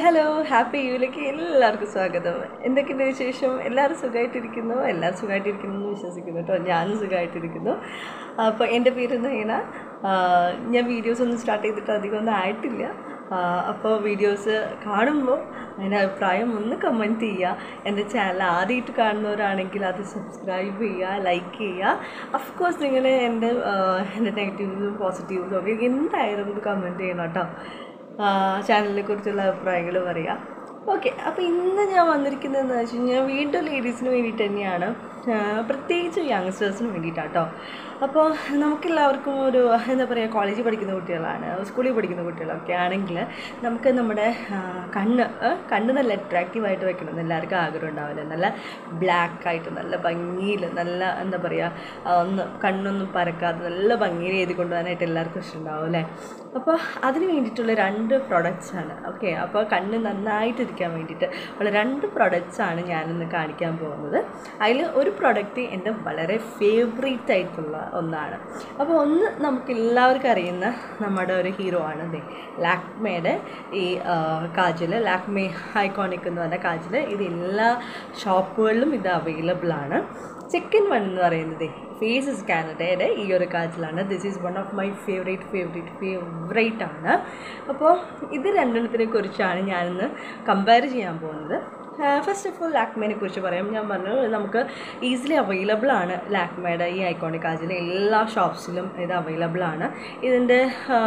hello happy യുവിലേക്ക് എല്ലാവർക്കും സ്വാഗതം എന്തൊക്കെയുണ്ട് വിശേഷം എല്ലാവരും സുഖമായിട്ടിരിക്കുന്നു എല്ലാവരും സുഖമായിട്ടിരിക്കുന്നു എന്ന് വിശ്വസിക്കുന്നു കേട്ടോ ഞാനും സുഖമായിട്ടിരിക്കുന്നു അപ്പോൾ എൻ്റെ പേര് നയന ആ, ഞാൻ വീഡിയോസ് ഒന്നും സ്റ്റാർട്ട് ചെയ്തിട്ട് അധികം ഒന്നും ആയിട്ടില്ല ആ, അപ്പോൾ വീഡിയോസ് കാണുമ്പോൾ അതിൻ്റെ അഭിപ്രായം ഒന്ന് കമൻറ്റ് ചെയ്യുക എൻ്റെ ചാനൽ ആദ്യമായിട്ട് കാണുന്നവരാണെങ്കിൽ അത് സബ്സ്ക്രൈബ് ചെയ്യുക ലൈക്ക് ചെയ്യുക അഫ് കോഴ്സ് നിങ്ങൾ എൻ്റെ ആ, എൻ്റെ നെഗറ്റീവ്സും പോസിറ്റീവ്സും ഒക്കെ എന്തായാലും ഒന്ന് കമൻറ്റ് ചെയ്യണം കേട്ടോ ചാനലിനെ കുറിച്ചുള്ള അഭിപ്രായങ്ങൾ പറയാം ഓക്കെ അപ്പോൾ ഇന്ന് ഞാൻ വന്നിരിക്കുന്നതെന്ന് വെച്ച് കഴിഞ്ഞാൽ വീണ്ടും ലേഡീസിന് വേണ്ടിയിട്ട് തന്നെയാണ് ആ, പ്രത്യേകിച്ച് യങ്സ്റ്റേഴ്സിന് വേണ്ടിയിട്ടാണ് കേട്ടോ അപ്പോൾ നമുക്കെല്ലാവർക്കും ഒരു എന്താ പറയുക കോളേജിൽ പഠിക്കുന്ന കുട്ടികളാണ് സ്കൂളിൽ പഠിക്കുന്ന കുട്ടികളൊക്കെ ആണെങ്കിൽ നമുക്ക് നമ്മുടെ ആ, കണ്ണ് ആ, കണ്ണ് നല്ല അട്രാക്റ്റീവായിട്ട് വെക്കണം എന്ന് എല്ലാവർക്കും ആഗ്രഹം ഉണ്ടാവില്ല നല്ല ബ്ലാക്ക് ആയിട്ട് നല്ല ഭംഗിയിൽ നല്ല എന്താ പറയുക ആ, ഒന്ന് കണ്ണൊന്നും പരക്കാതെ നല്ല ഭംഗിയിൽ എഴുതി കൊണ്ടുപോകാനായിട്ട് എല്ലാവർക്കും ഇഷ്ടമുണ്ടാവും അല്ലേ അപ്പോൾ അതിന് വേണ്ടിയിട്ടുള്ള രണ്ട് പ്രൊഡക്ട്സ് ആണ് ഓക്കെ അപ്പോൾ കണ്ണ് നന്നായിട്ടിരിക്കാൻ വേണ്ടിയിട്ട് ഉള്ള രണ്ട് പ്രൊഡക്ട്സ് ആണ് ഞാനിന്ന് കാണിക്കാൻ പോകുന്നത് അതിൽ ഒരു പ്രൊഡക്റ്റ് എൻ്റെ വളരെ ഫേവറേറ്റ് ആയിട്ടുള്ള ഒന്നാണ് അപ്പോൾ ഒന്ന് നമുക്ക് എല്ലാവർക്കും അറിയുന്ന നമ്മുടെ ഒരു ഹീറോ ആണ് ദേ ലാക്മേയുടെ ഈ കാജൽ ലാക്മേ ഐക്കോണിക് എന്ന് പറഞ്ഞ കാജൽ ഇത് എല്ലാ ഷോപ്പുകളിലും ഇത് അവൈലബിൾ ആണ് സെക്കൻഡ് വൺ എന്ന് പറയുന്നത് ഫേസസ് കാനഡയുടെ ഈ ഒരു കാജലാണ് this is one of my favourite favourite favourite ആണ് അപ്പോൾ ഇത് രണ്ടെണ്ണത്തിനെ കുറിച്ചാണ് ഞാനിന്ന് കമ്പയർ ചെയ്യാൻ പോകുന്നത് ഫസ്റ്റ് ഓഫ് ഓൾ ലാക്മേനെ കുറിച്ച് പറയാം ഞാൻ പറഞ്ഞു നമുക്ക് ഈസിലി അവൈലബിൾ ആണ് ലാക്മേയുടെ ഈ ഐക്കോണിക് കാജിൽ എല്ലാ ഷോപ്സിലും ഇത് അവൈലബിൾ ആണ് ഇതിൻ്റെ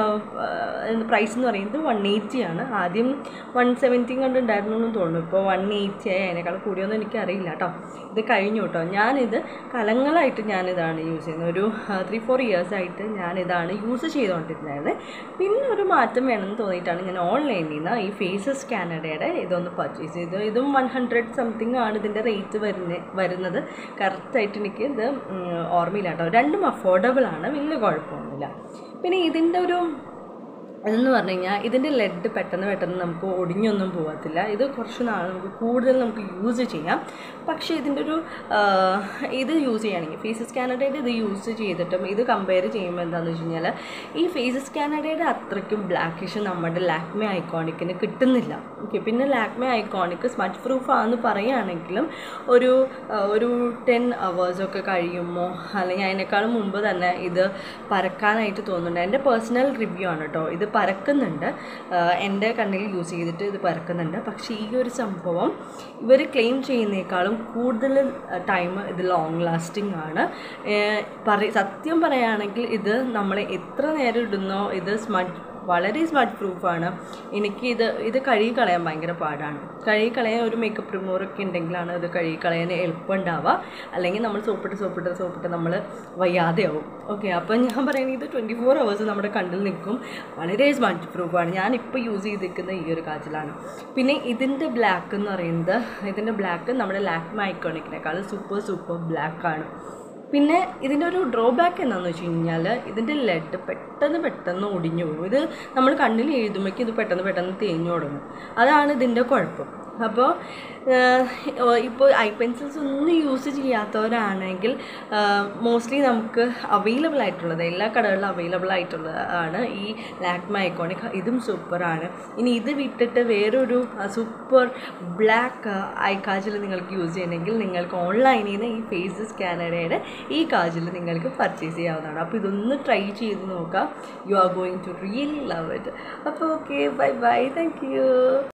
പ്രൈസ് എന്ന് പറയുന്നത് വൺ എയ്റ്റി ആണ് ആദ്യം വൺ സെവൻറ്റി കണ്ട് ഉണ്ടായിരുന്നു എന്ന് തോന്നുന്നു ഇപ്പോൾ വൺ എയ്റ്റി ആയി അതിനേക്കാൾ കൂടിയൊന്നും എനിക്കറിയില്ല കേട്ടോ ഇത് കഴിഞ്ഞു കേട്ടോ ഞാനിത് കലങ്ങളായിട്ട് ഞാനിതാണ് യൂസ് ചെയ്യുന്നത് ഒരു ത്രീ ഫോർ ഇയേഴ്സ് ആയിട്ട് ഞാനിതാണ് യൂസ് ചെയ്തുകൊണ്ടിരുന്നത് പിന്നെ ഒരു മാറ്റം വേണമെന്ന് തോന്നിയിട്ടാണ് ഞാൻ ഓൺലൈനിൽ നിന്ന് ഈ ഫേസസ് കാനഡയുടെ ഇതൊന്ന് പർച്ചേസ് ചെയ്തു ഇതും വൺ ഹൺഡ്രഡ് സംതിങ് ആണ് ഇതിൻ്റെ റേറ്റ് വരുന്നത് വരുന്നത് കറക്റ്റായിട്ട് എനിക്ക് ഇത് ഉം, ഓർമ്മയില്ല കേട്ടോ രണ്ടും അഫോർഡബിൾ ആണ് വലിയ കുഴപ്പമൊന്നുമില്ല പിന്നെ ഇതിൻ്റെ ഒരു അതെന്ന് പറഞ്ഞു കഴിഞ്ഞാൽ ഇതിൻ്റെ ലെഡ് പെട്ടെന്ന് പെട്ടെന്ന് നമുക്ക് ഒടിഞ്ഞൊന്നും പോകത്തില്ല ഇത് കുറച്ച് നാൾ നമുക്ക് കൂടുതൽ നമുക്ക് യൂസ് ചെയ്യാം പക്ഷേ ഇതിൻ്റെ ഒരു ആ, ഇത് യൂസ് ചെയ്യുകയാണെങ്കിൽ ഫേസസ് കാനഡയുടെ ഇത് യൂസ് ചെയ്തിട്ടും ഇത് കമ്പയർ ചെയ്യുമ്പോൾ എന്താണെന്ന് വെച്ച് കഴിഞ്ഞാൽ ഈ ഫേസസ് കാനഡയുടെ അത്രയ്ക്കും ബ്ലാക്കിഷ് നമ്മുടെ ലാക്മേ ഐക്കോണിക്കിന് കിട്ടുന്നില്ല ഓക്കെ പിന്നെ ലാക്മേ ഐക്കോണിക് സ്മച്ച് പ്രൂഫ് ആണെന്ന് പറയുകയാണെങ്കിലും ഒരു ആ, ഒരു ടെൻ അവേഴ്സൊക്കെ കഴിയുമ്പോൾ അല്ലെങ്കിൽ അതിനേക്കാളും മുമ്പ് തന്നെ ഇത് പരക്കാനായിട്ട് തോന്നുന്നുണ്ട് എൻ്റെ പേഴ്സണൽ റിവ്യൂ ആണ് കേട്ടോ ഇത് പരക്കുന്നുണ്ട് ആഹ് എൻ്റെ കണ്ണിൽ യൂസ് ചെയ്തിട്ട് ഇത് പരക്കുന്നുണ്ട് പക്ഷേ ഈ ഒരു സംഭവം ഇവർ ക്ലെയിം ചെയ്യുന്നേക്കാളും കൂടുതൽ ടൈം ഇത് ലോങ് ലാസ്റ്റിംഗ് ആണ് ഏഹ് പറ സത്യം പറയുകയാണെങ്കിൽ ഇത് നമ്മൾ എത്ര നേരം ഇടുന്നോ ഇത് സ്മഡ് വളരെ സ്മഡ് പ്രൂഫാണ് എനിക്ക് ഇത് ഇത് കഴുകി കളയാൻ ഭയങ്കര പാടാണ് കഴുകി കളയാൻ ഒരു മേക്കപ്പ് റിമൂവറൊക്കെ ഉണ്ടെങ്കിലാണ് ഇത് കഴുകി കളയാൻ എളുപ്പം ഉണ്ടാവുക അല്ലെങ്കിൽ നമ്മൾ സോപ്പിട്ട് സോപ്പിട്ട് സോപ്പിട്ട് നമ്മൾ വയ്യാതെയാവും ഓക്കെ അപ്പോൾ ഞാൻ പറയുന്നത് ഇത് ട്വൻറ്റി ഫോർ അവേഴ്സ് നമ്മുടെ കണ്ണിൽ നിൽക്കും വളരെ സ്മഡ് പ്രൂഫാണ് ഞാനിപ്പോൾ യൂസ് ചെയ്തിരിക്കുന്ന ഈ ഒരു കാജലാണ് പിന്നെ ഇതിൻ്റെ ബ്ലാക്ക് എന്ന് പറയുന്നത് ഇതിൻ്റെ ബ്ലാക്ക് നമ്മുടെ ലാക്മ ഐക്കോണിക്കിനേക്കാൾ സൂപ്പർ സൂപ്പർ ബ്ലാക്ക് ആണ് പിന്നെ ഇതിൻ്റെ ഒരു ഡ്രോബാക്ക് എന്താണെന്ന് വെച്ച് കഴിഞ്ഞാൽ ഇതിൻ്റെ ലെഡ് പെട്ടെന്ന് പെട്ടെന്ന് ഒടിഞ്ഞു പോകും ഇത് നമ്മൾ കണ്ണിൽ എഴുതുമ്പോഴേക്കും ഇത് പെട്ടെന്ന് പെട്ടെന്ന് തേഞ്ഞു തുടങ്ങും അതാണ് ഇതിൻ്റെ കുഴപ്പം അപ്പോൾ ഇപ്പോൾ ഐ പെൻസിൽസ് ഒന്നും യൂസ് ചെയ്യാത്തവരാണെങ്കിൽ മോസ്റ്റ്ലി നമുക്ക് അവൈലബിൾ ആയിട്ടുള്ളത് എല്ലാ കടകളിലും അവൈലബിൾ ആയിട്ടുള്ള ആണ് ഈ ലാക്മ ഐക്കോണിക് ഇതും സൂപ്പറാണ് ഇനി ഇത് വിട്ടിട്ട് വേറൊരു സൂപ്പർ ബ്ലാക്ക് ഐ കാജൽ നിങ്ങൾക്ക് യൂസ് ചെയ്യണമെങ്കിൽ നിങ്ങൾക്ക് ഓൺലൈനിൽ നിന്ന് ഈ ഫേസസ് കാനഡയുടെ ഈ കാജൽ നിങ്ങൾക്ക് പർച്ചേസ് ചെയ്യാവുന്നതാണ് അപ്പോൾ ഇതൊന്ന് ട്രൈ ചെയ്ത് നോക്കാം you are going to really love it അപ്പോൾ okay bye bye thank U